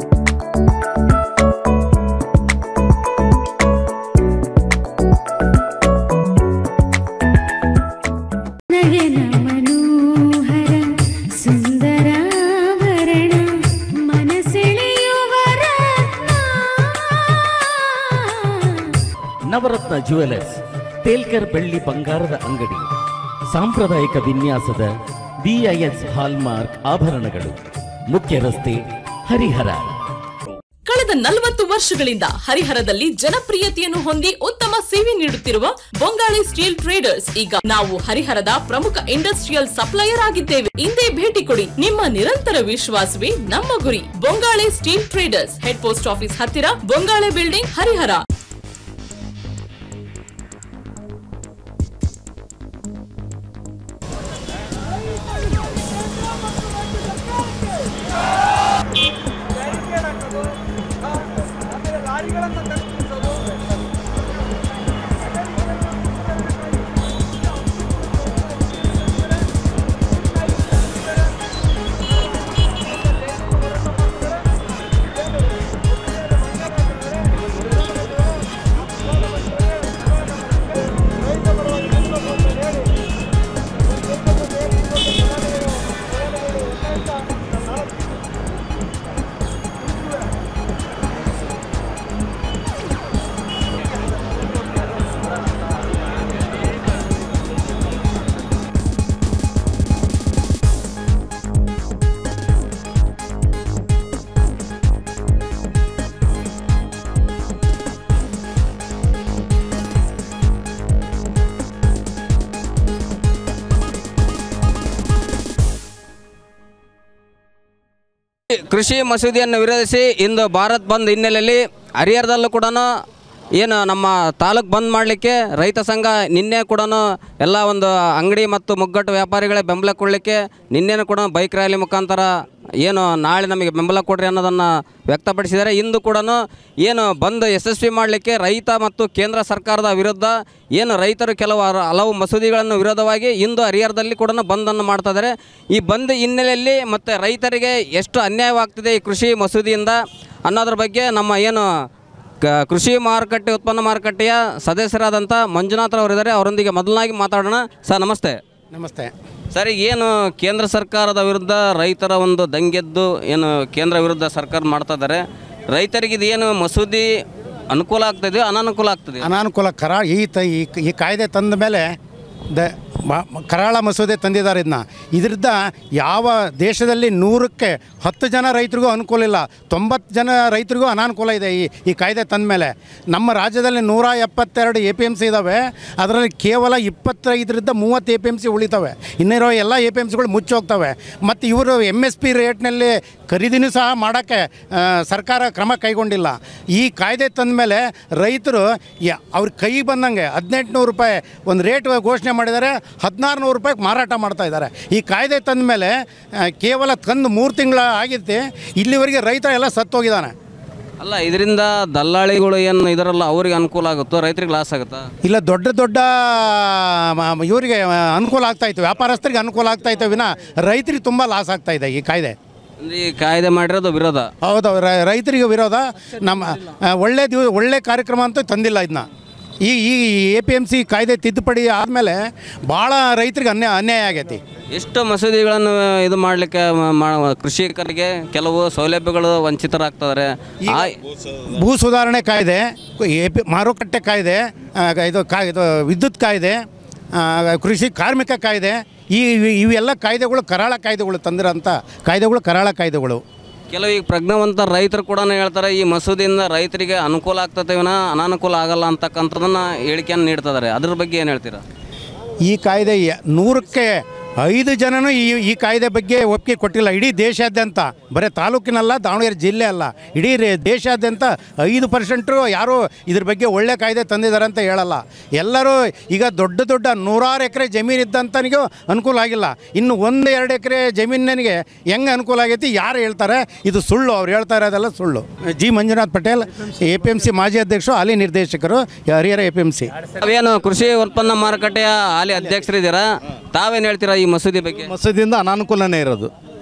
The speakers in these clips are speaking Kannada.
ನಯನ ಮನೋಹರ ಸುಂದರಾಭರಣ ಮನಸೆಳೆಯುವ ರತ್ನ. ನವರತ್ನ ಜುವೆಲರ್ಸ್ ತೇಲ್ಕರ್ ಬೆಳ್ಳಿ ಬಂಗಾರದ ಅಂಗಡಿ ಸಾಂಪ್ರದಾಯಿಕ ವಿನ್ಯಾಸದ ಬಿಐಎಸ್ ಹಾಲ್ಮಾರ್ಕ್ ಆಭರಣಗಳು ಮುಖ್ಯ ರಸ್ತೆ ಹರಿಹರ ಕಳೆದ ನಲವತ್ತು ವರ್ಷಗಳಿಂದ ಹರಿಹರದಲ್ಲಿ ಜನಪ್ರಿಯತೆಯನ್ನು ಹೊಂದಿ ಉತ್ತಮ ಸೇವೆ ನೀಡುತ್ತಿರುವ ಬೊಂಗಾಳಿ ಸ್ಟೀಲ್ ಟ್ರೇಡರ್ಸ್ ಈಗ ನಾವು ಹರಿಹರದ ಪ್ರಮುಖ ಇಂಡಸ್ಟ್ರಿಯಲ್ ಸಪ್ಲೈಯರ್ ಆಗಿದ್ದೇವೆ ಇಂದೇ ಭೇಟಿ ಕೊಡಿ ನಿಮ್ಮ ನಿರಂತರ ವಿಶ್ವಾಸವೇ ನಮ್ಮ ಗುರಿ Bongale steel traders head post office ಹತ್ತಿರ ಬೊಂಗಾಳೆ ಬಿಲ್ಡಿಂಗ್ ಹರಿಹರ ಕೃಷಿ ಮಸೂದೆಯನ್ನು ವಿರೋಧಿಸಿ ಇಂದು ಭಾರತ್ ಬಂದ್ ಹಿನ್ನೆಲೆಯಲ್ಲಿ ಹರಿಹರದಲ್ಲೂ ಕೂಡ ಏನು ನಮ್ಮ ತಾಲೂಕು ಬಂದ್ ಮಾಡಲಿಕ್ಕೆ ರೈತ ಸಂಘ ನಿನ್ನೆ ಕೂಡ ಎಲ್ಲ ಒಂದು ಅಂಗಡಿ ಮತ್ತು ಮುಗ್ಗಟ್ಟು ವ್ಯಾಪಾರಿಗಳೇ ಬೆಂಬಲ ಕೊಡಲಿಕ್ಕೆ ನಿನ್ನೆನೂ ಕೂಡ ಬೈಕ್ ರ್ಯಾಲಿ ಮುಖಾಂತರ ಏನು ನಾಳೆ ನಮಗೆ ಬೆಂಬಲ ಕೊಡ್ರಿ ಅನ್ನೋದನ್ನು ವ್ಯಕ್ತಪಡಿಸಿದ್ದಾರೆ ಇಂದು ಕೂಡ ಏನು ಬಂದ್ ಯಶಸ್ವಿ ಮಾಡಲಿಕ್ಕೆ ರೈತ ಮತ್ತು ಕೇಂದ್ರ ಸರ್ಕಾರದ ವಿರುದ್ಧ ಏನು ರೈತರು ಕೆಲವು ಹರ- ಹಲವು ಮಸೂದೆಗಳನ್ನು ವಿರೋಧವಾಗಿ ಇಂದು ಹರಿಹರದಲ್ಲಿ ಕೂಡ ಬಂದನ್ನು ಮಾಡ್ತಾ ಇದ್ದಾರೆ ಈ ಬಂದ್ ಹಿನ್ನೆಲೆಯಲ್ಲಿ ಮತ್ತು ರೈತರಿಗೆ ಎಷ್ಟು ಅನ್ಯಾಯವಾಗ್ತಿದೆ ಈ ಕೃಷಿ ಮಸೂದೆಯಿಂದ ಅನ್ನೋದ್ರ ಬಗ್ಗೆ ನಮ್ಮ ಏನು ಕ- ಕೃಷಿ ಮಾರುಕಟ್ಟೆ ಉತ್ಪನ್ನ ಮಾರುಕಟ್ಟೆಯ ಸದಸ್ಯರಾದಂಥ ಮಂಜುನಾಥ್ ಇದ್ದಾರೆ ಅವರೊಂದಿಗೆ ಮೊದಲನಾಗಿ ಮಾತಾಡೋಣ ಸರ್ ನಮಸ್ತೆ ನಮಸ್ತೆ ಸರ್ ಈಗ ಏನು ಕೇಂದ್ರ ಸರ್ಕಾರದ ವಿರುದ್ಧ ರೈತರ ಒಂದು ದಂಗೆದ್ದು ಏನು ಕೇಂದ್ರ ವಿರುದ್ಧ ಸರ್ಕಾರ ಮಾಡ್ತಾ ಇದ್ದಾರೆ ರೈತರಿಗೆ ಇದು ಏನು ಮಸೂದಿ ಅನುಕೂಲ ಆಗ್ತದೆಯೋ ಅನಾನುಕೂಲ ಆಗ್ತದೆ ಅನಾನುಕೂಲ ಕರಾ ಈ ತ ಈ ಈ ಕಾಯ್ದೆ ತಂದ ಮೇಲೆ ದ ಮ- ಮ- ಕರಾಳ ಮಸೂದೆ ತಂದಿದ್ದಾರೆ ಇದನ್ನ ಇದರಿಂದ ಯಾವ ದೇಶದಲ್ಲಿ ನೂರಕ್ಕೆ ಹತ್ತು ಜನ ರೈತರಿಗೂ ಅನುಕೂಲ ಇಲ್ಲ ತೊಂಬತ್ತು ಜನ ರೈತರಿಗೂ ಅನಾನುಕೂಲ ಇದೆ ಈ ಈ ಕಾಯ್ದೆ ತಂದ ಮೇಲೆ ನಮ್ಮ ರಾಜ್ಯದಲ್ಲಿ ನೂರ ಎಪ್ಪತ್ತೆರಡು ಎ ಪಿ ಎಮ್ ಸಿ ಇದ್ದಾವೆ ಅದರಲ್ಲಿ ಕೇವಲ ಇಪ್ಪತ್ತೈದರಿಂದ ಮೂವತ್ತು ಎ ಪಿ ಎಮ್ ಸಿ ಉಳಿತವೆ ಇನ್ನಿರೋ ಎಲ್ಲ ಎ ಪಿ ಎಮ್ ಸಿಗಳು ಮುಚ್ಚೋಗ್ತವೆ ಮತ್ತು ಇವರು ಎಮ್ ಎಸ್ ಪಿ ರೇಟ್ನಲ್ಲಿ ಖರೀದಿನೂ ಸಹ ಮಾಡೋಕ್ಕೆ ಆ, ಸರ್ಕಾರ ಕ್ರಮ ಕೈಗೊಂಡಿಲ್ಲ ಈ ಕಾಯ್ದೆ ತಂದ ಮೇಲೆ ರೈತರು ಯ- ಅವ್ರ ಕೈ ಬಂದಂಗೆ ಹದಿನೆಂಟು ನೂರು ರೂಪಾಯಿ ಒಂದು ರೇಟ್ ಘೋಷಣೆ ಮಾಡಿದ್ದಾರೆ ಹದಿನಾರು ನೂರು ರೂಪಾಯಿಗೆ ಮಾರಾಟ ಮಾಡ್ತಾ ಇದ್ದಾರೆ ಈ ಕಾಯ್ದೆ ತಂದ ಮೇಲೆ ಆ, ಕೇವಲ ತಂದು ಮೂರು ತಿಂಗಳ ಆಗಿತ್ತು ಇಲ್ಲಿವರೆಗೆ ರೈತ ಎಲ್ಲ ಸತ್ತೋಗಿದ್ದಾನೆ ಅಲ್ಲ ಇದರಿಂದ ದಲ್ಲಾಳಿಗಳು ಏನು ಇದರಲ್ಲ ಅವ್ರಿಗೆ ಅನುಕೂಲ ಆಗುತ್ತೋ ರೈತರಿಗೆ ಲಾಸ್ ಆಗುತ್ತಾ ಇಲ್ಲ ದೊಡ್ಡ ದೊಡ್ಡ ಮ- ಮ- ಇವರಿಗೆ ಅನುಕೂಲ ಆಗ್ತಾ ಇತ್ತು ವ್ಯಾಪಾರಸ್ಥರಿಗೆ ಅನುಕೂಲ ಆಗ್ತಾ ಇತ್ತು ವಿನ ರೈತರಿಗೆ ತುಂಬ ಲಾಸ್ ಆಗ್ತಾ ಇದೆ ಈ ಕಾಯ್ದೆ ಅಂದ್ರೆ ಈ ಕಾಯ್ದೆ ಮಾಡಿರೋದು ವಿರೋಧ ಹೌದು ರ- ರೈತರಿಗೆ ವಿರೋಧ ನಮ್ಮ ಆ, ಒಳ್ಳೆ ದಿವ ಒಳ್ಳೆ ಕಾರ್ಯಕ್ರಮ ಅಂತೂ ತಂದಿಲ್ಲ ಇದನ್ನ ಈ ಈ ಎ ಪಿ ಎಮ್ ಸಿ ಕಾಯ್ದೆ ತಿದ್ದುಪಡಿ ಆದಮೇಲೆ ಭಾಳ ರೈತರಿಗೆ ಅನ್ಯಾಯ ಅನ್ಯಾಯ ಆಗೈತಿ ಎಷ್ಟು ಮಸೂದೆಗಳನ್ನು ಇದು ಮಾಡಲಿಕ್ಕೆ ಕೃಷಿಕರಿಗೆ ಕೆಲವು ಸೌಲಭ್ಯಗಳು ವಂಚಿತರಾಗ್ತಿದ್ದಾರೆ ಆ ಭೂ ಸುಧಾರಣೆ ಕಾಯ್ದೆ ಎ ಪಿ ಮಾರುಕಟ್ಟೆ ಕಾಯ್ದೆ ಆ, ಇದು ಕಾ ಇದು ವಿದ್ಯುತ್ ಕಾಯ್ದೆ ಆ, ಕೃಷಿ ಕಾರ್ಮಿಕ ಕಾಯ್ದೆ ಈ ಇವ್- ಇವೆಲ್ಲ ಕಾಯ್ದೆಗಳು ಕರಾಳ ಕಾಯ್ದೆಗಳು ತಂದಿರೋಂಥ ಕಾಯ್ದೆಗಳು ಕರಾಳ ಕಾಯ್ದೆಗಳು ಕೆಲವು ಈಗ ಪ್ರಜ್ಞಾವಂತ ರೈತರು ಕೂಡ ಹೇಳ್ತಾರೆ ಈ ಮಸೂದೆಯಿಂದ ರೈತರಿಗೆ ಅನುಕೂಲ ಆಗ್ತದೆ ವಿನ ಅನಾನುಕೂಲ ಆಗಲ್ಲ ಅಂತಕ್ಕಂಥದ್ದನ್ನು ಹೇಳಿಕೆಯನ್ನು ನೀಡ್ತಿದ್ದಾರೆ ಅದ್ರ ಬಗ್ಗೆ ಏನು ಹೇಳ್ತೀರಾ ಈ ಕಾಯ್ದೆ ಯ- ನೂರಕ್ಕೆ ಐದು ಜನನೂ ಈ ಈ ಕಾಯ್ದೆ ಬಗ್ಗೆ ಒಪ್ಪಿಗೆ ಕೊಟ್ಟಿಲ್ಲ ಇಡೀ ದೇಶಾದ್ಯಂತ ಬರೀ ತಾಲೂಕಿನಲ್ಲ ದಾವಣಗೆರೆ ಜಿಲ್ಲೆ ಅಲ್ಲ ಇಡೀ ರೇ- ದೇಶಾದ್ಯಂತ ಐದು ಪರ್ಸೆಂಟು ಯಾರೂ ಇದ್ರ ಬಗ್ಗೆ ಒಳ್ಳೆ ಕಾಯ್ದೆ ತಂದಿದ್ದಾರೆ ಅಂತ ಹೇಳಲ್ಲ ಎಲ್ಲರೂ ಈಗ ದೊಡ್ಡ ದೊಡ್ಡ ನೂರಾರು ಎಕರೆ ಜಮೀನು ಇದ್ದಂತನಿಗೂ ಅನುಕೂಲ ಆಗಿಲ್ಲ ಇನ್ನು ಒಂದು ಎರಡು ಎಕರೆ ಜಮೀನಿಗೆ ಹೆಂಗೆ ಅನುಕೂಲ ಆಗೈತಿ ಯಾರು ಹೇಳ್ತಾರೆ ಇದು ಸುಳ್ಳು ಅವ್ರು ಹೇಳ್ತಾ ಇರೋದೆಲ್ಲ ಸುಳ್ಳು G Manjunath Patel A P M C ಮಾಜಿ ಅಧ್ಯಕ್ಷರು ಹಾಲಿ ನಿರ್ದೇಶಕರು Harihara A P M C ತಾವೇನು ಕೃಷಿ ಉತ್ಪನ್ನ ಮಾರುಕಟ್ಟೆಯ ಹಾಲಿ ಅಧ್ಯಕ್ಷರಿದ್ದೀರಾ ತಾವೇನು ಹೇಳ್ತೀರಾ ಈ ಮಸೂದೆ ಬಗ್ಗೆ ಮಸೂದಿಯಿಂದ ಅನಾನುಕೂಲನೇ ಇರೋದು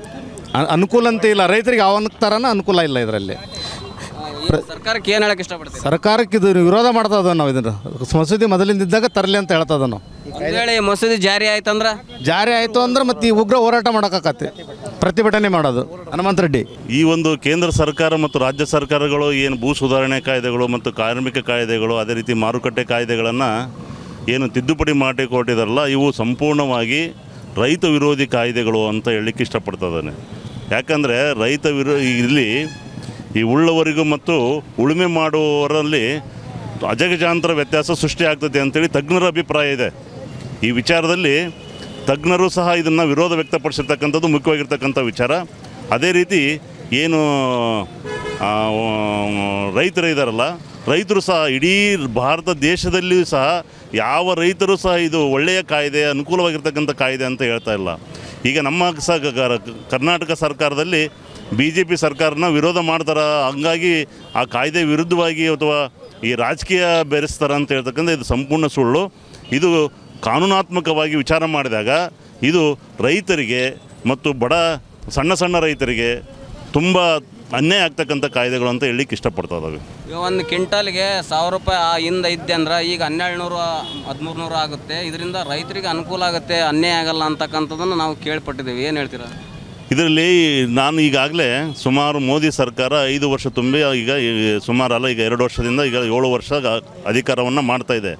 ಅ- ಅನುಕೂಲ ಅಂತ ಇಲ್ಲ ರೈತರಿಗೆ ಯಾವ ಥರನ ಅನುಕೂಲ ಇಲ್ಲ ಇದರಲ್ಲಿ ಸರ್ಕಾರಕ್ಕೆ ಏನು ಹೇಳಕ್ಕೆ ಇಷ್ಟಪಡ್ತೀವಿ ಸರ್ಕಾರಕ್ಕೆ ಇದು ವಿರೋಧ ಮಾಡ್ತಾ ಇದ್ದಾವೆ ನಾವು ಇದನ್ನು ಮಸೂದೆ ಮೊದಲಿಂದ ಇದ್ದಾಗ ತರಲಿ ಅಂತ ಹೇಳ್ತಾ ಇದ್ದಾವೆ ನಾವು ಒಂದು ವೇಳೆ ಈ ಮಸೂದೆ ಜಾರಿ ಆಯ್ತಂದ್ರೆ ಜಾರಿ ಆಯಿತು ಅಂದ್ರೆ ಮತ್ತೆ ಈ ಉಗ್ರ ಹೋರಾಟ ಮಾಡೋಕ್ಕಾಕತ್ತೆ ಪ್ರತಿಭಟನೆ ಮಾಡೋದು ಹನುಮಂತ ರೆಡ್ಡಿ ಈ ಒಂದು ಕೇಂದ್ರ ಸರ್ಕಾರ ಮತ್ತು ರಾಜ್ಯ ಸರ್ಕಾರಗಳು ಏನು ಭೂ ಸುಧಾರಣೆ ಕಾಯ್ದೆಗಳು ಮತ್ತು ಕಾರ್ಮಿಕ ಕಾಯ್ದೆಗಳು ಅದೇ ರೀತಿ ಮಾರುಕಟ್ಟೆ ಕಾಯ್ದೆಗಳನ್ನು ಏನು ತಿದ್ದುಪಡಿ ಮಾಡಿ ಕೊಟ್ಟಿದಾರಲ್ಲ ಇವು ಸಂಪೂರ್ಣವಾಗಿ ರೈತ ವಿರೋಧಿ ಕಾಯ್ದೆಗಳು ಅಂತ ಹೇಳಲಿಕ್ಕೆ ಇಷ್ಟಪಡ್ತಿದ್ದಾನೆ ಯಾಕಂದರೆ ರೈತ ವಿರೋ ಇಲ್ಲಿ ಈ ಉಳ್ಳವರಿಗೂ ಮತ್ತು ಉಳುಮೆ ಮಾಡುವವರಲ್ಲಿ ಅಜಗಜಾಂತರ ವ್ಯತ್ಯಾಸ ಸೃಷ್ಟಿ ಆಗ್ತದೆ ಅಂತೇಳಿ ತಜ್ಞರ ಅಭಿಪ್ರಾಯ ಇದೆ ಈ ವಿಚಾರದಲ್ಲಿ ತಜ್ಞರು ಸಹ ಇದನ್ನು ವಿರೋಧ ವ್ಯಕ್ತಪಡಿಸಿರ್ತಕ್ಕಂಥದ್ದು ಮುಖ್ಯವಾಗಿರ್ತಕ್ಕಂಥ ವಿಚಾರ ಅದೇ ರೀತಿ ಏನು ಆ, ರೈತರು ಇದ್ದಾರಲ್ಲ ರೈತರು ಸಹ ಇಡೀ ಭಾರತ ದೇಶದಲ್ಲಿಯೂ ಸಹ ಯಾವ ರೈತರು ಸಹ ಇದು ಒಳ್ಳೆಯ ಕಾಯ್ದೆ ಅನುಕೂಲವಾಗಿರ್ತಕ್ಕಂಥ ಕಾಯ್ದೆ ಅಂತ ಹೇಳ್ತಾ ಇಲ್ಲ ಈಗ ನಮ್ಮ ಸ ಕ- ಕರ್ನಾಟಕ ಸರ್ಕಾರದಲ್ಲಿ ಬಿ ಜೆ ಪಿ ಸರ್ಕಾರನ ವಿರೋಧ ಮಾಡ್ತಾರೆ ಹಂಗಾಗಿ ಆ ಕಾಯ್ದೆ ವಿರುದ್ಧವಾಗಿ ಅಥವಾ ಈ ರಾಜಕೀಯ ಬೆರೆಸ್ತಾರೆ ಅಂತ ಹೇಳ್ತಕ್ಕಂಥ ಇದು ಸಂಪೂರ್ಣ ಸುಳ್ಳು ಇದು ಕಾನೂನಾತ್ಮಕವಾಗಿ ವಿಚಾರ ಮಾಡಿದಾಗ ಇದು ರೈತರಿಗೆ ಮತ್ತು ಬಡ ಸಣ್ಣ ಸಣ್ಣ ರೈತರಿಗೆ ತುಂಬ ಅನ್ಯಾಯ ಆಗ್ತಕ್ಕಂಥ ಕಾಯ್ದೆಗಳು ಅಂತ ಹೇಳಲಿಕ್ಕೆ ಇಷ್ಟಪಡ್ತಾ ಇದ್ದಾವೆ ಈಗ ಒಂದು ಕ್ವಿಂಟಲ್ಗೆ ಸಾವಿರ ರೂಪಾಯಿ ಆ ಹಿಂದೆ ಇದ್ದೆ ಅಂದ್ರೆ ಈಗ ಹನ್ನೆರಡು ನೂರು ಹದಿಮೂರು ನೂರು ಆಗುತ್ತೆ ಇದರಿಂದ ರೈತರಿಗೆ ಅನುಕೂಲ ಆಗುತ್ತೆ ಅನ್ಯಾಯ ಆಗಲ್ಲ ಅಂತಕ್ಕಂಥದ್ದನ್ನು ನಾವು ಕೇಳ್ಪಟ್ಟಿದ್ದೀವಿ ಏನು ಹೇಳ್ತೀರಾ ಇದರಲ್ಲಿ ನಾನು ಈಗಾಗಲೇ ಸುಮಾರು ಮೋದಿ ಸರ್ಕಾರ ಐದು ವರ್ಷ ತುಂಬಿ ಈಗ ಈ ಸುಮಾರು ಅಲ್ಲ ಈಗ ಎರಡು ವರ್ಷದಿಂದ ಈಗ ಏಳು ವರ್ಷ ಅಧಿಕಾರವನ್ನು ಮಾಡ್ತಾ ಇದೆ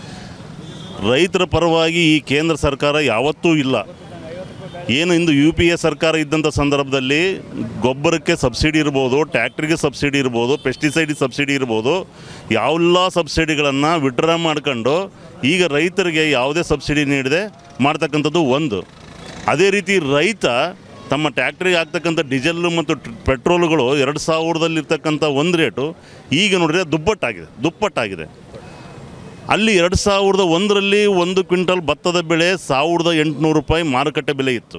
ರೈತರ ಪರವಾಗಿ ಈ ಕೇಂದ್ರ ಸರ್ಕಾರ ಯಾವತ್ತೂ ಇಲ್ಲ ಏನು ಇಂದು ಯು ಪಿ ಎ ಸರ್ಕಾರ ಇದ್ದಂಥ ಸಂದರ್ಭದಲ್ಲಿ ಗೊಬ್ಬರಕ್ಕೆ ಸಬ್ಸಿಡಿ ಇರ್ಬೋದು ಟ್ಯಾಕ್ಟ್ರಿಗೆ ಸಬ್ಸಿಡಿ ಇರ್ಬೋದು ಪೆಸ್ಟಿಸೈಡ್ ಸಬ್ಸಿಡಿ ಇರ್ಬೋದು ಯಾವೆಲ್ಲ ಸಬ್ಸಿಡಿಗಳನ್ನು ವಿಡ್ರಾ ಮಾಡ್ಕೊಂಡು ಈಗ ರೈತರಿಗೆ ಯಾವುದೇ ಸಬ್ಸಿಡಿ ನೀಡದೆ ಮಾಡ್ತಕ್ಕಂಥದ್ದು ಒಂದು ಅದೇ ರೀತಿ ರೈತ ತಮ್ಮ ಟ್ಯಾಕ್ಟ್ರಿಗೆ ಆಗ್ತಕ್ಕಂಥ ಡೀಸೆಲ್ಲು ಮತ್ತು ಟ್ರ್- ಪೆಟ್ರೋಲುಗಳು ಎರಡು ಸಾವಿರದಲ್ಲಿರ್ತಕ್ಕಂಥ ಒಂದು ರೇಟು ಈಗ ನೋಡಿದ್ರೆ ದುಪ್ಪಟ್ಟಾಗಿದೆ ದುಪ್ಪಟ್ಟಾಗಿದೆ ಅಲ್ಲಿ ಎರಡು ಸಾವಿರದ ಒಂದರಲ್ಲಿ ಒಂದು ಕ್ವಿಂಟಲ್ ಭತ್ತದ ಬೆಳೆ ಸಾವಿರದ ಎಂಟುನೂರು ರೂಪಾಯಿ ಮಾರುಕಟ್ಟೆ ಬೆಲೆ ಇತ್ತು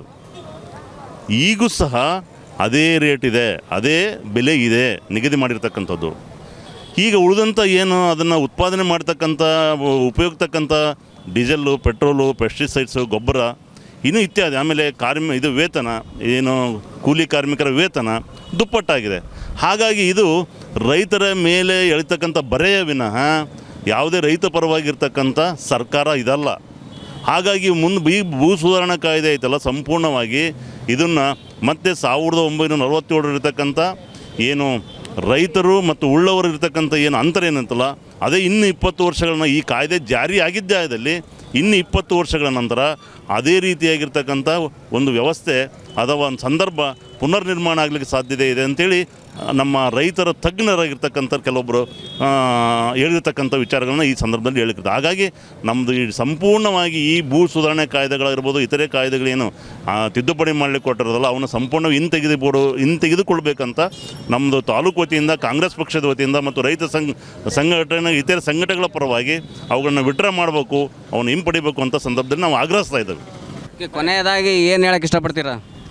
ಈಗೂ ಸಹ ಅದೇ ರೇಟ್ ಇದೆ ಅದೇ ಬೆಲೆ ಇದೆ ನಿಗದಿ ಮಾಡಿರ್ತಕ್ಕಂಥದ್ದು ಈಗ ಉಳಿದಂಥ ಏನು ಅದನ್ನು ಉತ್ಪಾದನೆ ಮಾಡ್ತಕ್ಕಂಥ ಉಪಯೋಗ್ತಕ್ಕಂಥ ಡೀಸೆಲ್ಲು ಪೆಟ್ರೋಲು ಪೆಸ್ಟಿಸೈಡ್ಸು ಗೊಬ್ಬರ ಇನ್ನೂ ಇತ್ಯಾದಿ ಆಮೇಲೆ ಕಾರ್ಮಿ ಇದು ವೇತನ ಏನು ಕೂಲಿ ಕಾರ್ಮಿಕರ ವೇತನ ದುಪ್ಪಟ್ಟಾಗಿದೆ ಹಾಗಾಗಿ ಇದು ರೈತರ ಮೇಲೆ ಎಳಿತಕ್ಕಂಥ ಬರೆಯ ವಿನಃ ಯಾವುದೇ ರೈತ ಪರವಾಗಿರ್ತಕ್ಕಂಥ ಸರ್ಕಾರ ಇದಲ್ಲ ಹಾಗಾಗಿ ಮುಂದೆ ಈ ಭೂ ಸುಧಾರಣಾ ಕಾಯ್ದೆ ಐತಲ್ಲ ಸಂಪೂರ್ಣವಾಗಿ ಇದನ್ನು ಮತ್ತೆ ಸಾವಿರದ ಒಂಬೈನೂರ ನಲವತ್ತೇಳರಿರ್ತಕ್ಕಂಥ ಏನು ರೈತರು ಮತ್ತು ಉಳ್ಳವರು ಇರ್ತಕ್ಕಂಥ ಏನು ಅಂತರ ಏನಂತಲ್ಲ ಅದೇ ಇನ್ನು ಇಪ್ಪತ್ತು ವರ್ಷಗಳನ್ನ ಈ ಕಾಯ್ದೆ ಜಾರಿ ಆಗಿದ್ದೇ ಆದಲ್ಲಿ ಇನ್ನು ಇಪ್ಪತ್ತು ವರ್ಷಗಳ ನಂತರ ಅದೇ ರೀತಿಯಾಗಿರ್ತಕ್ಕಂಥ ಒಂದು ವ್ಯವಸ್ಥೆ ಅಥವಾ ಒಂದು ಸಂದರ್ಭ ಪುನರ್ನಿರ್ಮಾಣ ಆಗಲಿಕ್ಕೆ ಸಾಧ್ಯತೆ ಇದೆ ಅಂತೇಳಿ ಆ, ನಮ್ಮ ರೈತರ ತಜ್ಞರಾಗಿರ್ತಕ್ಕಂಥ ಕೆಲವೊಬ್ಬರು ಆ, ಹೇಳಿರ್ತಕ್ಕಂಥ ವಿಚಾರಗಳನ್ನ ಈ ಸಂದರ್ಭದಲ್ಲಿ ಹೇಳಿರ್ತದೆ ಹಾಗಾಗಿ ನಮ್ಮದು ಈ ಸಂಪೂರ್ಣವಾಗಿ ಈ ಭೂ ಸುಧಾರಣೆ ಕಾಯ್ದೆಗಳಿರ್ಬೋದು ಇತರೆ ಕಾಯ್ದೆಗಳೇನು ಆ, ತಿದ್ದುಪಡಿ ಮಾಡಲಿಕ್ಕೆ ಕೊಟ್ಟಿರೋದಲ್ಲ ಅವನ್ನ ಸಂಪೂರ್ಣ ಇನ್ನು ತೆಗೆದುಬಿಡು ಇನ್ನು ತೆಗೆದುಕೊಳ್ಬೇಕಂತ ನಮ್ಮದು ತಾಲೂಕು ವತಿಯಿಂದ ಕಾಂಗ್ರೆಸ್ ಪಕ್ಷದ ವತಿಯಿಂದ ಮತ್ತು ರೈತ ಸಂಘ ಸಂಘಟನೆ ಇತರೆ ಸಂಘಟನೆಗಳ ಪರವಾಗಿ ಅವುಗಳನ್ನ ವಿಡ್ರಾ ಮಾಡಬೇಕು ಅವನ್ನ ಹಿಂಪಡಿಬೇಕು ಅಂತ ಸಂದರ್ಭದಲ್ಲಿ ನಾವು ಆಗ್ರಹಿಸ್ತಾ ಇದ್ದೇವೆ ಓಕೆ, ಕೊನೆಯದಾಗಿ ಏನು ಹೇಳಕ್ಕೆ ಇಷ್ಟಪಡ್ತೀರಾ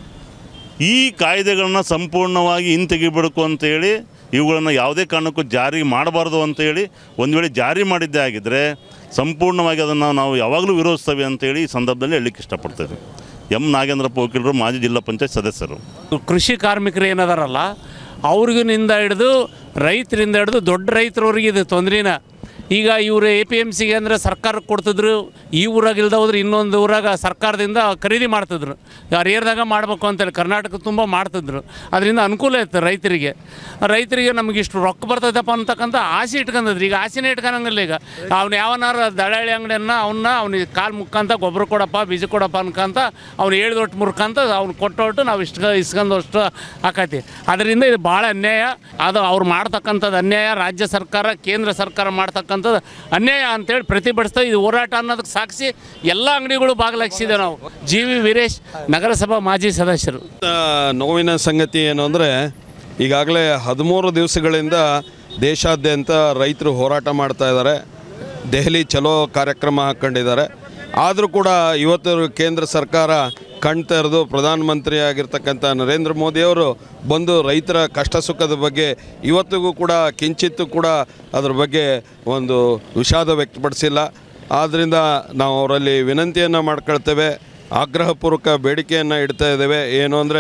ಈ ಕಾಯ್ದೆಗಳನ್ನ ಸಂಪೂರ್ಣವಾಗಿ ಹಿಂತೆಗಿಬೇಕು ಅಂತೇಳಿ ಇವುಗಳನ್ನು ಯಾವುದೇ ಕಾರಣಕ್ಕೂ ಜಾರಿ ಮಾಡಬಾರ್ದು ಅಂತೇಳಿ ಒಂದು ವೇಳೆ ಜಾರಿ ಮಾಡಿದ್ದೇ ಆಗಿದ್ದರೆ ಸಂಪೂರ್ಣವಾಗಿ ಅದನ್ನು ನಾವು ಯಾವಾಗಲೂ ವಿರೋಧಿಸ್ತೇವೆ ಅಂತೇಳಿ ಈ ಸಂದರ್ಭದಲ್ಲಿ ಹೇಳಲಿಕ್ಕೆ ಇಷ್ಟಪಡ್ತೇವೆ ಎಂ ನಾಗೇಂದ್ರಪ್ಪ ವಕೀಲರು ಮಾಜಿ ಜಿಲ್ಲಾ ಪಂಚಾಯತ್ ಸದಸ್ಯರು ಕೃಷಿ ಕಾರ್ಮಿಕರು ಏನದಾರಲ್ಲ ಅವ್ರಿಗಿನಿಂದ ಹಿಡಿದು ರೈತರಿಂದ ಹಿಡಿದು ದೊಡ್ಡ ರೈತರವ್ರಿಗೆ ಇದು ತೊಂದರೆನ ಈಗ ಇವರು ಎ ಪಿ ಎಮ್ ಸಿಗೆ ಅಂದರೆ ಸರ್ಕಾರಕ್ಕೆ ಕೊಡ್ತಿದ್ರು ಈ ಊರಾಗ ಇಲ್ದ ಹೋದ್ರೆ ಇನ್ನೊಂದು ಊರಾಗ ಸರ್ಕಾರದಿಂದ ಖರೀದಿ ಮಾಡ್ತಿದ್ರು ಹರಿಹರದಾಗ ಮಾಡಬೇಕು ಅಂತೇಳಿ ಕರ್ನಾಟಕ ತುಂಬ ಮಾಡ್ತಿದ್ರು ಅದರಿಂದ ಅನುಕೂಲ ಇತ್ತು ರೈತರಿಗೆ ರೈತರಿಗೆ ನಮಗೆ ಇಷ್ಟು ರೊಕ್ಕ ಬರ್ತದಪ್ಪ ಅಂತಕ್ಕಂಥ ಆಸೆ ಇಟ್ಕೊಂಡಿದ್ರು ಈಗ ಆಸೆನೇ ಇಟ್ಕೊಳಂಗಿಲ್ಲ ಈಗ ಅವ್ನು ಯಾವನಾರ ದಳ್ಳಾಳಿ ಅಂಗಡಿಯನ್ನ ಅವನ್ನ ಅವ್ನಿಗೆ ಕಾಲು ಮುಕ್ಕಂತ ಗೊಬ್ಬರ ಕೊಡಪ್ಪ ಬೀಜ ಕೊಡಪ್ಪ ಅನ್ಕಂತ ಅವ್ನು ಹೇಳಿದೊಟ್ಟು ಮುರ್ಕಂತ ಅವ್ನು ಕೊಟ್ಟೊಟ್ಟು ನಾವು ಇಷ್ಟು ಇಸ್ಕೊಂಡಷ್ಟು ಆಕತಿ ಅದರಿಂದ ಇದು ಭಾಳ ಅನ್ಯಾಯ ಅದು ಅವ್ರು ಮಾಡ್ತಕ್ಕಂಥದ್ದು ಅನ್ಯಾಯ ರಾಜ್ಯ ಸರ್ಕಾರ ಕೇಂದ್ರ ಸರ್ಕಾರ ಮಾಡ್ತಕ್ಕಂಥದ್ದು ಅನ್ಯಾಯ ಅಂತೇಳಿ ಪ್ರತಿಭಟಿಸ್ತಾ ಇದು ಹೋರಾಟ ಅನ್ನೋದಕ್ಕೆ ಸಾಕ್ಷಿ ಎಲ್ಲ ಅಂಗಡಿಗಳು ಭಾಗವಹಿಸಿದೆ ನಾವು ಜಿ ವಿ ವೀರೇಶ್ ನಗರಸಭಾ ಮಾಜಿ ಸದಸ್ಯರು ಆ, ನೋವಿನ ಸಂಗತಿ ಏನು ಅಂದರೆ ಈಗಾಗಲೇ ಹದಿಮೂರು ದಿವಸಗಳಿಂದ ದೇಶಾದ್ಯಂತ ರೈತರು ಹೋರಾಟ ಮಾಡ್ತಾ ಇದ್ದಾರೆ ದೆಹಲಿ ಚಲೋ ಕಾರ್ಯಕ್ರಮ ಹಾಕ್ಕೊಂಡಿದ್ದಾರೆ ಆದರೂ ಕೂಡ ಇವತ್ತು ಕೇಂದ್ರ ಸರ್ಕಾರ ಕಣ್ ತೆರೆದು ಪ್ರಧಾನಮಂತ್ರಿ ಆಗಿರ್ತಕ್ಕಂಥ ನರೇಂದ್ರ ಮೋದಿಯವರು ಬಂದು ರೈತರ ಕಷ್ಟ ಸುಖದ ಬಗ್ಗೆ ಇವತ್ತಿಗೂ ಕೂಡ ಕಿಂಚಿತ್ತು ಕೂಡ ಅದ್ರ ಬಗ್ಗೆ ಒಂದು ವಿಷಾದ ವ್ಯಕ್ತಪಡಿಸಿಲ್ಲ ಆದ್ದರಿಂದ ನಾವು ಅವರಲ್ಲಿ ವಿನಂತಿಯನ್ನು ಮಾಡ್ಕೊಳ್ತೇವೆ ಆಗ್ರಹಪೂರ್ವಕ ಬೇಡಿಕೆಯನ್ನು ಇಡ್ತಾ ಇದ್ದೇವೆ ಏನು ಅಂದರೆ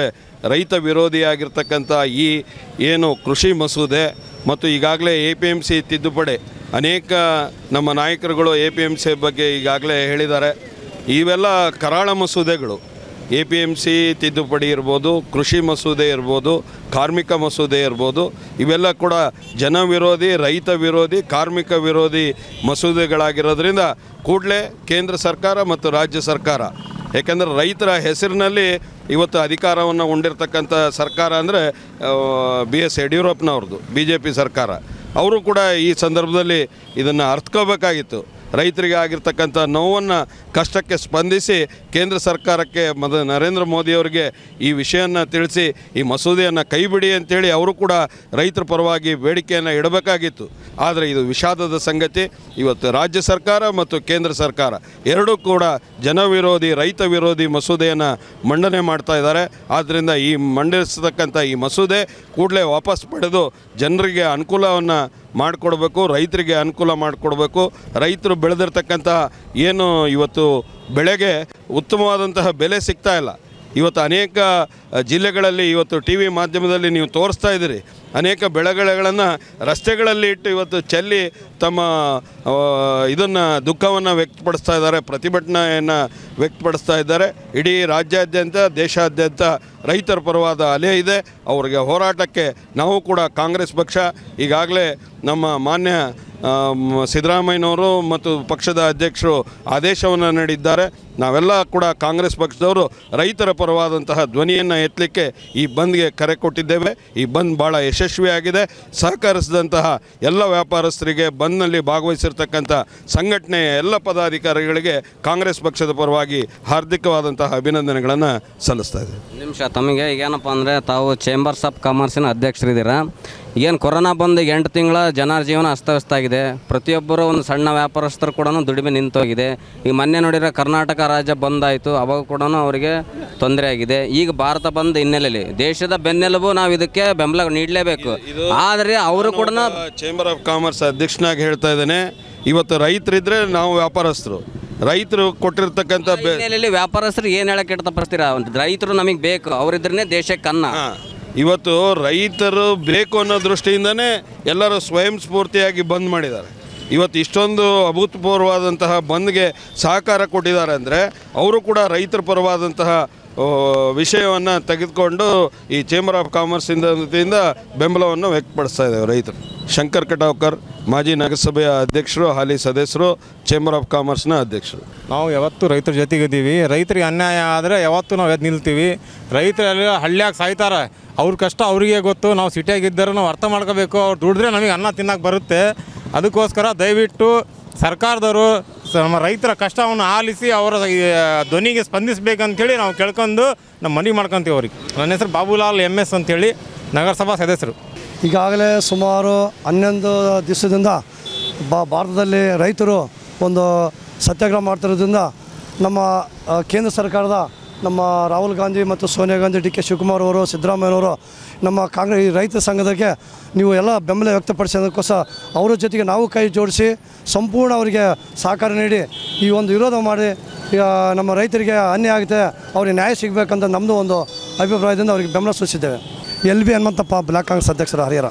ರೈತ ವಿರೋಧಿಯಾಗಿರ್ತಕ್ಕಂಥ ಈ ಏನು ಕೃಷಿ ಮಸೂದೆ ಮತ್ತು ಈಗಾಗಲೇ ಎ ಪಿ ಎಮ್ ಸಿ ತಿದ್ದುಪಡಿ ಅನೇಕ ನಮ್ಮ ನಾಯಕರುಗಳು ಎ ಪಿ ಎಮ್ ಸಿ ಬಗ್ಗೆ ಈಗಾಗಲೇ ಹೇಳಿದ್ದಾರೆ ಇವೆಲ್ಲ ಕರಾಳ ಮಸೂದೆಗಳು ಎ ಪಿ ಎಮ್ ಸಿ ತಿದ್ದುಪಡಿ ಇರ್ಬೋದು ಕೃಷಿ ಮಸೂದೆ ಇರ್ಬೋದು ಕಾರ್ಮಿಕ ಮಸೂದೆ ಇರ್ಬೋದು ಇವೆಲ್ಲ ಕೂಡ ಜನ ವಿರೋಧಿ ರೈತ ವಿರೋಧಿ ಕಾರ್ಮಿಕ ವಿರೋಧಿ ಮಸೂದೆಗಳಾಗಿರೋದ್ರಿಂದ ಕೂಡಲೇ ಕೇಂದ್ರ ಸರ್ಕಾರ ಮತ್ತು ರಾಜ್ಯ ಸರ್ಕಾರ ಯಾಕೆಂದರೆ ರೈತರ ಹೆಸರಿನಲ್ಲಿ ಇವತ್ತು ಅಧಿಕಾರವನ್ನು ಹೊಂದಿರತಕ್ಕಂಥ ಸರ್ಕಾರ ಅಂದರೆ ಬಿ ಎಸ್ ಯಡಿಯೂರಪ್ಪನವ್ರದ್ದು ಬಿ ಜೆ ಪಿ ಸರ್ಕಾರ ಅವರು ಕೂಡ ಈ ಸಂದರ್ಭದಲ್ಲಿ ಇದನ್ನು ಅರ್ಥಕೋಬೇಕಾಗಿತ್ತು ರೈತರಿಗೆ ಆಗಿರ್ತಕ್ಕಂಥ ನೋವನ್ನು ಕಷ್ಟಕ್ಕೆ ಸ್ಪಂದಿಸಿ ಕೇಂದ್ರ ಸರ್ಕಾರಕ್ಕೆ ಮದ ನರೇಂದ್ರ ಮೋದಿಯವರಿಗೆ ಈ ವಿಷಯವನ್ನು ತಿಳಿಸಿ ಈ ಮಸೂದೆಯನ್ನು ಕೈಬಿಡಿ ಅಂತೇಳಿ ಅವರು ಕೂಡ ರೈತರ ಪರವಾಗಿ ಬೇಡಿಕೆಯನ್ನು ಇಡಬೇಕಾಗಿತ್ತು ಆದರೆ ಇದು ವಿಷಾದದ ಸಂಗತಿ ಇವತ್ತು ರಾಜ್ಯ ಸರ್ಕಾರ ಮತ್ತು ಕೇಂದ್ರ ಸರ್ಕಾರ ಎರಡೂ ಕೂಡ ಜನ ವಿರೋಧಿ ರೈತ ವಿರೋಧಿ ಮಸೂದೆಯನ್ನು ಮಂಡನೆ ಮಾಡ್ತಾ ಇದ್ದಾರೆ ಆದ್ದರಿಂದ ಈ ಮಂಡಿಸತಕ್ಕಂಥ ಈ ಮಸೂದೆ ಕೂಡಲೇ ವಾಪಸ್ ಪಡೆದು ಜನರಿಗೆ ಅನುಕೂಲವನ್ನು ಮಾಡಿಕೊಡ್ಬೇಕು ರೈತರಿಗೆ ಅನುಕೂಲ ಮಾಡಿಕೊಡ್ಬೇಕು ರೈತರು ಬೆಳೆದಿರ್ತಕ್ಕಂತಹ ಏನು ಇವತ್ತು ಬೆಳೆಗೆ ಉತ್ತಮವಾದಂತಹ ಬೆಲೆ ಸಿಗ್ತಾ ಇಲ್ಲ ಇವತ್ತು ಅನೇಕ ಅ, ಜಿಲ್ಲೆಗಳಲ್ಲಿ ಇವತ್ತು ಟಿ ವಿ ಮಾಧ್ಯಮದಲ್ಲಿ ನೀವು ತೋರಿಸ್ತಾ ಇದ್ದೀರಿ ಅನೇಕ ಬೆಳೆಗಳನ್ನು ರಸ್ತೆಗಳಲ್ಲಿ ಇಟ್ಟು ಇವತ್ತು ಚೆಲ್ಲಿ ತಮ್ಮ ಇದನ್ನು ದುಃಖವನ್ನು ವ್ಯಕ್ತಪಡಿಸ್ತಾ ಇದ್ದಾರೆ ಪ್ರತಿಭಟನೆಯನ್ನು ವ್ಯಕ್ತಪಡಿಸ್ತಾ ಇದ್ದಾರೆ ಇಡೀ ರಾಜ್ಯಾದ್ಯಂತ ದೇಶಾದ್ಯಂತ ರೈತರ ಪರವಾದ ಅಲೆ ಇದೆ ಅವರಿಗೆ ಹೋರಾಟಕ್ಕೆ ನಾವು ಕೂಡ ಕಾಂಗ್ರೆಸ್ ಪಕ್ಷ ಈಗಾಗಲೇ ನಮ್ಮ ಮಾನ್ಯ ಆ, ಮ್, ಸಿದ್ದರಾಮಯ್ಯನವರು ಮತ್ತು ಪಕ್ಷದ ಅಧ್ಯಕ್ಷರು ಆದೇಶವನ್ನು ನೀಡಿದ್ದಾರೆ ನಾವೆಲ್ಲ ಕೂಡ ಕಾಂಗ್ರೆಸ್ ಪಕ್ಷದವರು ರೈತರ ಪರವಾದಂತಹ ಧ್ವನಿಯನ್ನು ಎತ್ತಲಿಕ್ಕೆ ಈ ಬಂದ್ಗೆ ಕರೆ ಕೊಟ್ಟಿದ್ದೇವೆ ಈ ಬಂದ್ ಭಾಳ ಯಶಸ್ವಿಯಾಗಿದೆ ಸಹಕರಿಸಿದಂತಹ ಎಲ್ಲ ವ್ಯಾಪಾರಸ್ಥರಿಗೆ ಬಂದ್ನಲ್ಲಿ ಭಾಗವಹಿಸಿರ್ತಕ್ಕಂಥ ಸಂಘಟನೆಯ ಎಲ್ಲ ಪದಾಧಿಕಾರಿಗಳಿಗೆ ಕಾಂಗ್ರೆಸ್ ಪಕ್ಷದ ಪರವಾಗಿ ಹಾರ್ದಿಕವಾದಂತಹ ಅಭಿನಂದನೆಗಳನ್ನು ಸಲ್ಲಿಸ್ತಾ ಇದ್ದೇವೆ ನಿಮಿಷ ತಮಗೆ ಈಗೇನಪ್ಪ ಅಂದರೆ ತಾವು ಚೇಂಬರ್ಸ್ ಆಫ್ ಕಾಮರ್ಸಿನ ಅಧ್ಯಕ್ಷರಿದ್ದೀರಾ ಏನು ಕೊರೋನಾ ಬಂದು ಈಗ ಎಂಟು ತಿಂಗಳ ಜನರ ಜೀವನ ಅಸ್ತವ್ಯಸ್ತ ಆಗಿದೆ ಪ್ರತಿಯೊಬ್ಬರು ಒಂದು ಸಣ್ಣ ವ್ಯಾಪಾರಸ್ಥರು ಕೂಡ ದುಡಿಮೆ ನಿಂತೋಗಿದೆ ಈಗ ಮೊನ್ನೆ ನೋಡಿರೋ ಕರ್ನಾಟಕ ರಾಜ್ಯ ಬಂದ್ ಆಯಿತು ಅವಾಗ ಕೂಡ ಅವರಿಗೆ ತೊಂದರೆ ಆಗಿದೆ ಈಗ ಭಾರತ ಬಂದ್ ಹಿನ್ನೆಲೆಯಲ್ಲಿ ದೇಶದ ಬೆನ್ನೆಲುಬು ನಾವು ಇದಕ್ಕೆ ಬೆಂಬಲ ನೀಡಲೇಬೇಕು ಆದರೆ ಅವರು ಕೂಡ ಚೇಂಬರ್ ಆಫ್ ಕಾಮರ್ಸ್ ಅಧ್ಯಕ್ಷನಾಗಿ ಹೇಳ್ತಾ ಇದ್ದೇನೆ ಇವತ್ತು ರೈತರಿದ್ರೆ ನಾವು ವ್ಯಾಪಾರಸ್ಥರು ರೈತರು ಕೊಟ್ಟಿರ್ತಕ್ಕಂಥ ಬೆ ಹಿನ್ನೆಲೆಯಲ್ಲಿ ವ್ಯಾಪಾರಸ್ಥರು ಏನು ಹೇಳಕ್ಕೆ ಇಡ್ತಪಡಿಸ್ತೀರಾ ರೈತರು ನಮಗೆ ಬೇಕು ಅವರಿದ್ರೇ ದೇಶಕ್ಕೆ ಅನ್ನ ಹಾ. ಇವತ್ತು ರೈತರು ಬೇಕು ಅನ್ನೋ ದೃಷ್ಟಿಯಿಂದನೇ ಎಲ್ಲರೂ ಸ್ವಯಂ ಸ್ಫೂರ್ತಿಯಾಗಿ ಬಂದ್ ಮಾಡಿದ್ದಾರೆ ಇವತ್ತು ಇಷ್ಟೊಂದು ಅಭೂತಪೂರ್ವವಾದಂತಹ ಬಂದ್ಗೆ ಸಹಕಾರ ಕೊಟ್ಟಿದ್ದಾರೆ ಅಂದರೆ ಅವರು ಕೂಡ ರೈತರ ಪರವಾದಂತಹ ವಿಷಯವನ್ನು ತೆಗೆದುಕೊಂಡು ಈ ಚೇಂಬರ್ ಆಫ್ ಕಾಮರ್ಸಿಂದ ವತಿಯಿಂದ ಬೆಂಬಲವನ್ನು ವ್ಯಕ್ತಪಡಿಸ್ತಾ ಇದ್ದೇವೆ ರೈತರು ಶಂಕರ್ ಕಟಾವ್ಕರ್ ಮಾಜಿ ನಗರಸಭೆಯ ಅಧ್ಯಕ್ಷರು ಹಾಲಿ ಸದಸ್ಯರು ಚೇಂಬರ್ ಆಫ್ ಕಾಮರ್ಸ್ನ ಅಧ್ಯಕ್ಷರು ನಾವು ಯಾವತ್ತೂ ರೈತರ ಜೊತೆಗಿದ್ದೀವಿ ರೈತರಿಗೆ ಅನ್ಯಾಯ ಆದರೆ ಯಾವತ್ತೂ ನಾವು ಎದ್ದು ನಿಲ್ತೀವಿ ರೈತರೆಲ್ಲ ಹಳ್ಳಿಯಾಗ ಸಾಯ್ತಾರೆ ಅವ್ರ ಕಷ್ಟ ಅವರಿಗೆ ಗೊತ್ತು ನಾವು ಸಿಟಿಯಾಗಿದ್ದರೆ ನಾವು ಅರ್ಥ ಮಾಡ್ಕೋಬೇಕು ಅವ್ರು ದುಡಿದ್ರೆ ನಮಗೆ ಅನ್ನ ತಿನ್ನಕ್ಕೆ ಬರುತ್ತೆ ಅದಕ್ಕೋಸ್ಕರ ದಯವಿಟ್ಟು ಸರ್ಕಾರದವರು ಸ- ನಮ್ಮ ರೈತರ ಕಷ್ಟವನ್ನು ಆಲಿಸಿ ಅವರ ಈ ಧ್ವನಿಗೆ ಸ್ಪಂದಿಸಬೇಕಂತೇಳಿ ನಾವು ಕೇಳ್ಕೊಂಡು ನಮ್ಮ ಮನವಿ ಮಾಡ್ಕೊತೀವಿ ಅವ್ರಿಗೆ ನನ್ನ ಹೆಸರು ಬಾಬುಲಾಲ್ ಎಮ್ ಎಸ್ ಅಂತೇಳಿ ನಗರಸಭಾ ಸದಸ್ಯರು ಈಗಾಗಲೇ ಸುಮಾರು ಹನ್ನೊಂದು ದಿವಸದಿಂದ ಬಾ ಭಾರತದಲ್ಲಿ ರೈತರು ಒಂದು ಸತ್ಯಾಗ್ರಹ ಮಾಡ್ತಿರೋದ್ರಿಂದ ನಮ್ಮ ಆ, ಕೇಂದ್ರ ಸರ್ಕಾರದ ನಮ್ಮ ರಾಹುಲ್ ಗಾಂಧಿ ಮತ್ತು ಸೋನಿಯಾ ಗಾಂಧಿ ಡಿ ಕೆ ಶಿವಕುಮಾರ್ ಅವರು ಸಿದ್ದರಾಮಯ್ಯನವರು ನಮ್ಮ ಕಾಂಗ್ರೆಸ್ ಈ ರೈತ ಸಂಘದಕ್ಕೆ ನೀವು ಎಲ್ಲ ಬೆಂಬಲ ವ್ಯಕ್ತಪಡಿಸೋದಕ್ಕೋಸ್ಕರ ಅವರ ಜೊತೆಗೆ ನಾವು ಕೈ ಜೋಡಿಸಿ ಸಂಪೂರ್ಣ ಅವರಿಗೆ ಸಹಕಾರ ನೀಡಿ ಈ ಒಂದು ವಿರೋಧ ಮಾಡಿ ಈಗ ನಮ್ಮ ರೈತರಿಗೆ ಅನ್ಯಾಯ ಆಗುತ್ತೆ ಅವ್ರಿಗೆ ನ್ಯಾಯ ಸಿಗಬೇಕಂತ ನಮ್ಮದು ಒಂದು ಅಭಿಪ್ರಾಯದಿಂದ ಅವರಿಗೆ ಬೆಂಬಲ ಸೂಚಿಸಿದ್ದೇವೆ L B Hanumanthappa block Congress ಅಧ್ಯಕ್ಷರ ಹರಿಹರ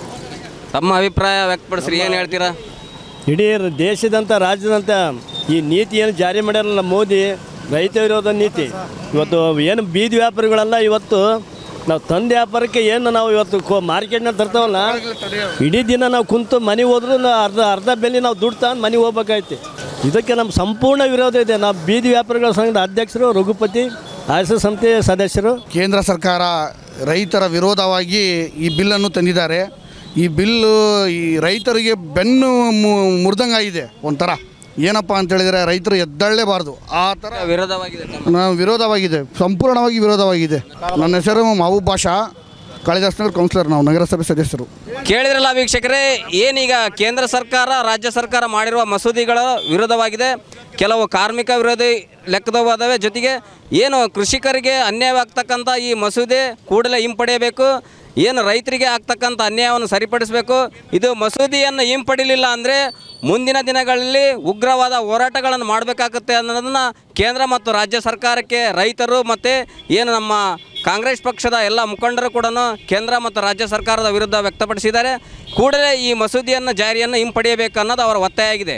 ತಮ್ಮ ಅಭಿಪ್ರಾಯ ವ್ಯಕ್ತಪಡಿಸ್ರಿ ಏನು ಹೇಳ್ತೀರಾ ಇಡೀ ದೇಶದಂಥ ರಾಜ್ಯದಂಥ ಈ ನೀತಿ ಏನು ಜಾರಿ ಮಾಡ್ಯಾರಲ್ಲ ನಮ್ಮ ಮೋದಿ ರೈತ ವಿರೋಧ ನೀತಿ ಇವತ್ತು ಏನು ಬೀದಿ ವ್ಯಾಪಾರಿಗಳೆಲ್ಲ ಇವತ್ತು ನಾವು ತಂದ ವ್ಯಾಪಾರಕ್ಕೆ ಏನು ನಾವು ಇವತ್ತು ಕೋ ಮಾರ್ಕೆಟ್ನಾಗ ತರ್ತಾವಲ್ಲ ಇಡೀ ದಿನ ನಾವು ಕುಂತು ಮನೆಗೆ ಹೋದ್ರೂ ನಾವು ಅರ್ಧ ಅರ್ಧ ಬೆಲೆ ನಾವು ದುಡ್ಡು ತಗೊಂಡು ಮನೆಗೆ ಹೋಗ್ಬೇಕಾಯ್ತು ಇದಕ್ಕೆ ನಮ್ಮ ಸಂಪೂರ್ಣ ವಿರೋಧ ಇದೆ ನಾವು ಬೀದಿ ವ್ಯಾಪಾರಿಗಳ ಸಂಘದ ಅಧ್ಯಕ್ಷರು ರಘುಪತಿ ಆರ್ ಎಸ್ ಎಸ್ ಸಮಿತಿ ಸದಸ್ಯರು ಕೇಂದ್ರ ಸರ್ಕಾರ ರೈತರ ವಿರೋಧವಾಗಿ ಈ ಬಿಲ್ಲನ್ನು ತಂದಿದ್ದಾರೆ ಈ ಬಿಲ್ಲು ಈ ರೈತರಿಗೆ ಬೆನ್ನು ಮು- ಮುರಿದಂಗಾಗಿದೆ ಒಂಥರ ಏನಪ್ಪ ಅಂತ ಹೇಳಿದರೆ ರೈತರು ಎದ್ದಳ್ಳೇಬಾರ್ದು ಆ ಥರ ವಿರೋಧವಾಗಿದೆ ನಾವು ವಿರೋಧವಾಗಿದೆ ಸಂಪೂರ್ಣವಾಗಿ ವಿರೋಧವಾಗಿದೆ ನನ್ನ ಹೆಸರು ಮಹಬೂಬ್ ಬಾಷಾ ಕಾಳಿದಾಸ್ನಗರ್ ಕೌನ್ಸಿಲರ್ ನಾವು ನಗರಸಭೆ ಸದಸ್ಯರು ಕೇಳಿದ್ರಲ್ಲ ವೀಕ್ಷಕರೇ ಏನೀಗ ಕೇಂದ್ರ ಸರ್ಕಾರ ರಾಜ್ಯ ಸರ್ಕಾರ ಮಾಡಿರುವ ಮಸೂದೆಗಳ ವಿರೋಧವಾಗಿದೆ ಕೆಲವು ಕಾರ್ಮಿಕ ವಿರೋಧಿ ಲೆಕ್ಕದವಾದವೆ ಜೊತೆಗೆ ಏನು ಕೃಷಿಕರಿಗೆ ಅನ್ಯಾಯವಾಗ್ತಕ್ಕಂಥ ಈ ಮಸೂದೆ ಕೂಡಲೇ ಹಿಂಪಡೆಯಬೇಕು ಏನು ರೈತರಿಗೆ ಆಗ್ತಕ್ಕಂಥ ಅನ್ಯಾಯವನ್ನು ಸರಿಪಡಿಸಬೇಕು ಇದು ಮಸೂದೆಯನ್ನು ಹಿಂಪಡಿಲಿಲ್ಲ ಅಂದರೆ ಮುಂದಿನ ದಿನಗಳಲ್ಲಿ ಉಗ್ರವಾದ ಹೋರಾಟಗಳನ್ನು ಮಾಡಬೇಕಾಗುತ್ತೆ ಅನ್ನೋದನ್ನು ಕೇಂದ್ರ ಮತ್ತು ರಾಜ್ಯ ಸರ್ಕಾರಕ್ಕೆ ರೈತರು ಮತ್ತು ಏನು ನಮ್ಮ ಕಾಂಗ್ರೆಸ್ ಪಕ್ಷದ ಎಲ್ಲ ಮುಖಂಡರು ಕೂಡ ಕೇಂದ್ರ ಮತ್ತು ರಾಜ್ಯ ಸರ್ಕಾರದ ವಿರುದ್ಧ ವ್ಯಕ್ತಪಡಿಸಿದ್ದಾರೆ ಕೂಡಲೇ ಈ ಮಸೂದೆಯನ್ನು ಜಾರಿಯನ್ನು ಹಿಂಪಡೆಯಬೇಕು ಅನ್ನೋದು ಅವರ ಒತ್ತಾಯ ಆಗಿದೆ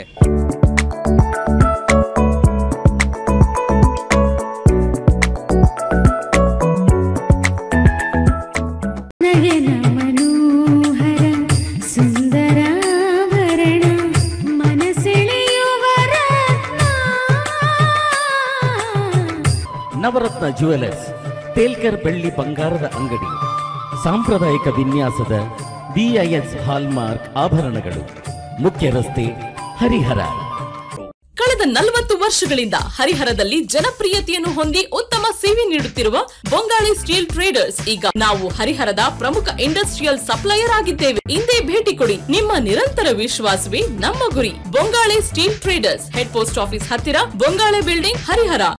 ನಯನ ಮನೋಹರ ಸುಂದರಾಭರಣ ಮನಸೆಳೆಯುವ ರತ್ನ ನವರತ್ನ ಜುವೆಲರ್ಸ್ ತೇಲ್ಕರ್ ಬೆಳ್ಳಿ ಬಂಗಾರದ ಅಂಗಡಿ ಸಾಂಪ್ರದಾಯಿಕ ವಿನ್ಯಾಸದ ಬಿಐಎಸ್ ಹಾಲ್ಮಾರ್ಕ್ ಆಭರಣಗಳು ಮುಖ್ಯ ರಸ್ತೆ ಹರಿಹರ ಕಳೆದ ನಲವತ್ತು ವರ್ಷಗಳಿಂದ ಹರಿಹರದಲ್ಲಿ ಜನಪ್ರಿಯತೆಯನ್ನು ಹೊಂದಿ ಉತ್ತಮ ಸೇವೆ ನೀಡುತ್ತಿರುವ ಬೊಂಗಾಳಿ ಸ್ಟೀಲ್ ಟ್ರೇಡರ್ಸ್ ಈಗ ನಾವು ಹರಿಹರದ ಪ್ರಮುಖ ಇಂಡಸ್ಟ್ರಿಯಲ್ ಸಪ್ಲೈಯರ್ ಆಗಿದ್ದೇವೆ ಇಂದೇ ಭೇಟಿ ಕೊಡಿ ನಿಮ್ಮ ನಿರಂತರ ವಿಶ್ವಾಸವೇ ನಮ್ಮ ಗುರಿ Bongale steel traders head post office ಹತ್ತಿರ ಬೊಂಗಾಳೆ ಬಿಲ್ಡಿಂಗ್ ಹರಿಹರ